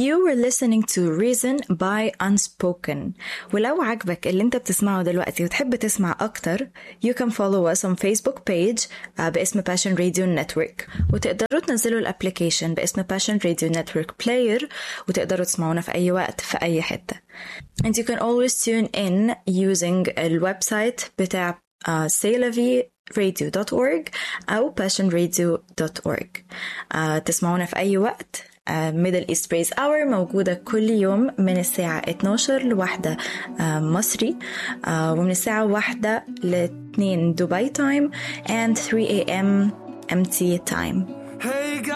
You were listening to Reason by Unspoken ولو عجبك اللي انت بتسمعه دلوقتي وتحب تسمع أكتر you can follow us on Facebook page uh, باسم Passion Radio Network وتقدروا تنزلوا الابليكيشن باسم Passion Radio Network Player وتقدروا تسمعونا في أي وقت في أي حتة and you can always tune in using الويب سايت بتاع uh, radio.org أو passionradio.org uh, تسمعونا في أي وقت ميدل ايست بريز اور موجودة كل يوم من الساعة 12 لواحدة مصري ومن الساعة واحدة ل 2 دبي تايم and 3 a.m. MT time